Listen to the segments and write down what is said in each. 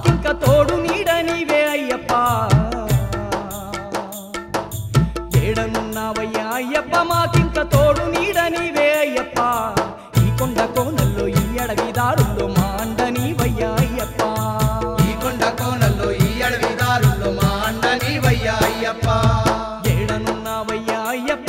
మాకింక తోడు నీడ నీవే అయ్యప్ప ఏడనున్నావయ్యా అయ్యప్ప మాకింక తోడు నీడ నీవే అయ్యప్ప ఈ కొండ కోనల్లో ఈ అడవి దారుల్లో మా అండ నీవయ్యా అయ్యప్ప ఈ కొండ కోనల్లో ఈ అడవి దారుల్లో మా అండ నీవయ్యా అయ్యప్ప ఏడనున్నావయ్యా అయ్యప్ప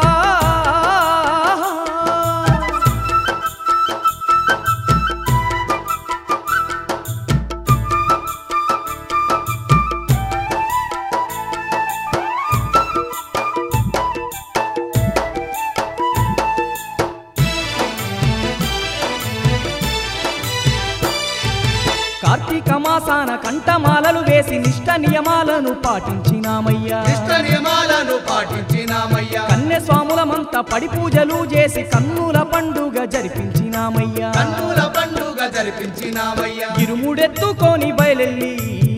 కార్తీక మాసాన కంఠమాలలు వేసి నిష్ట నియమాలను పాటించినామయ్యా ఇష్ట నియమాలను పాటించినామయ్యా కన్నె స్వాములమంతా పడి పూజలు చేసి కన్నుల పండుగ జరిపించినామయ్యా కన్నుల పండుగ జరిపించినామయ్యా ఇరుముడెత్తుకొని బయలెల్లి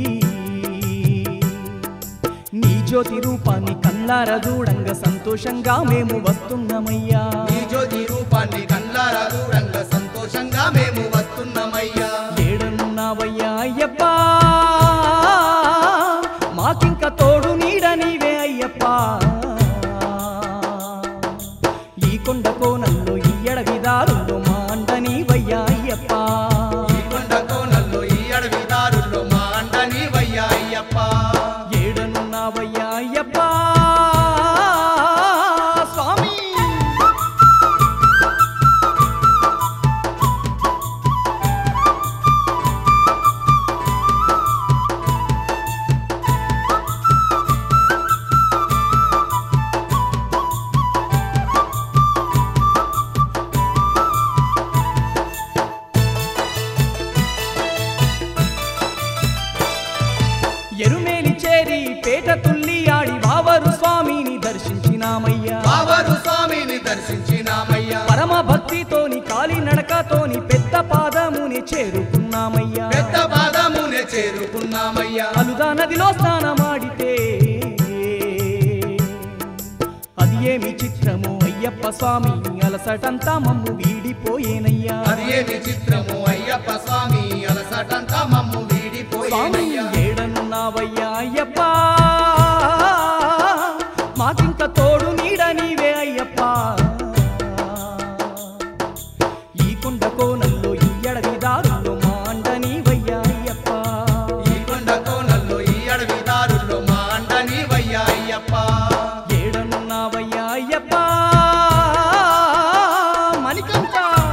నీ జ్యోతి రూపాన్ని కల్లార చూడంగా సంతోషంగా మేము వస్తున్నామయ్యా నీ జ్యోతి రూపాన్ని కళ్ళారా దూరంగా సంతోషంగా మేము వస్తున్నామయ్యా ఏడనున్నావయ్యా అయ్యప్ప మాకింక తోడు నీడ నీవే అయ్యప్ప ఈ కొండ కోనల్లో ఈ అడవి దారుల్లో మా అండ నీవయ్యా అయ్యప్ప ఈ కొండ కోనల్లో ఈ అడవి దారుల్లో మా అండ నీవయ్యా అయ్యప్ప ఏడనున్నావయ్యా అయ్యప్ప స్వామి ఎరుమేలి చేరి పేట తుల్లి ఆడి వావరు స్వామిని దర్శించినామయ్యా బాబరు స్వామిని దర్శించినామయ్యా పరమ భక్తితోని కాలి నడకతోని పెద్ద పాదముని చేరుకున్నామయ్యా పెద్ద పాదమునే చేరుకున్నామయ్యా అలుదా నదిలో స్నానమాడితే అది ఏమి చిత్రము అయ్యప్ప స్వామి అలసటంతా మమ్ము వీడిపోయేనయ్యా అది ఏమి చిత్రము అయ్యప్ప స్వామి అలసటంతా మమ్ము స్వామి వీడిపోయినయ్యా ఏడనున్నావయ్యా అయ్యప్ప మాకింక తోడు నీడ నీవే అయ్యప్ప ఈ కొండ కోనల్లో ఈ అడవి దారుల్లో మా అండ నీవయ్యా అయ్యప్ప ఈ కొండ కోనల్లో ఈ అడవి దారుల్లో మా అండ నీవయ్యా అయ్యప్ప ఏడనున్నావయ్యా అయ్యప్ప మణికంఠ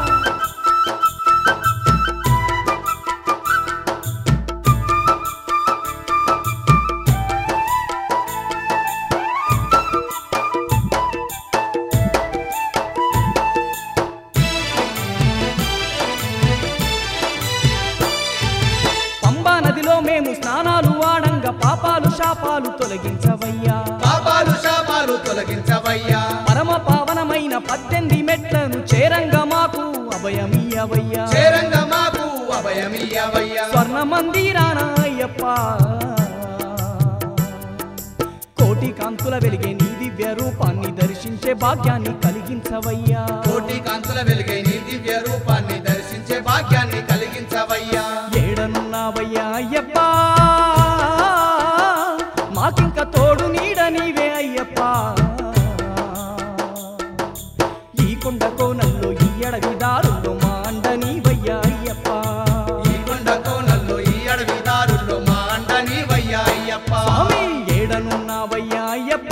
పంబా నదిలో మేము స్నానాలు వాడంగా పాపాలు శాపాలు తొలగించవయ్యా పాపాలు శాపాలు తొలగించవయ్యా పరమ పావనమైన పద్దెనిమిది మెట్లను చేరంగా మాకు అభయమీయవయ్యా చేరంగ మాకు అభయమియ్యవయ్యా స్వర్ణ మందిరాన అయ్యప్ప కోటి కాంతుల వెలిగే నీ దివ్య రూపాన్ని దర్శించే భాగ్యాన్ని కలిగించవయ్యా కోటి కాంతుల వెలుగై నీ దివ్య రూపాన్ని దర్శించే భాగ్యాన్ని కలిగించవయ్యా ఏడనున్నావయ్యా అయ్యప్ప మాకింక తోడు నీడ నీవే అయ్యప్ప ఈ కొండ కోనల్లో ఈ అడవి దారుల్లో మా అండ నీవయ్యా అయ్యప్ప ఈ కొండ కోనల్లో ఈ అడవి దారుల్లో మా అండ నీవయ్యా అయ్యప్ప స్వామి ఏడనున్నావయ్యా అయ్యప్ప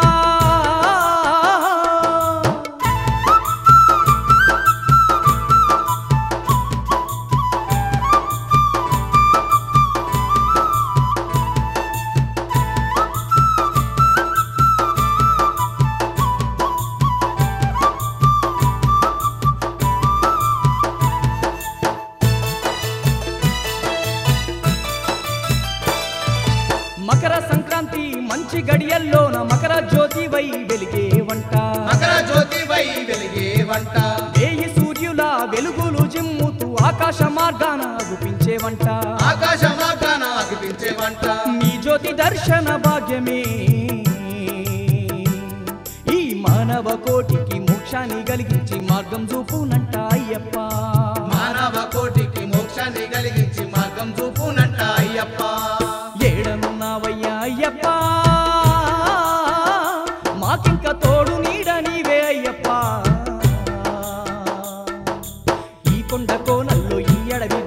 మకర సంక్రాంతి మంచి గడియల్లోన మకర జ్యోతి వై వెలిగే వంట మకర జ్యోతి వై వెలిగే వంట వేయి సూర్యుల వెలుగులు జిమ్ముతూ ఆకాశ మార్గాన అగుపించే వంట ఆకాశ మార్గాన అగిపించే వంట నీ జ్యోతి దర్శన భాగ్యమే ఈ మానవ కోటికి మోక్షాన్ని కలిగించి మార్గం చూపునంట అయ్యప్ప మానవ కోటికి మోక్షాన్ని కలిగించి మార్గం చూపునంట అయ్యప్ప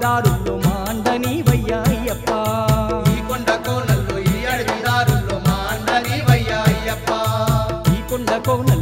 దారుల్లో మాండని వయ్యా అయ్యప్ప ఈ కొండ కోనల్లో ఈ అడవి దారుల్లో మా అండని వయ్యా అయ్యప్ప ఈ కొండ కోనల్లో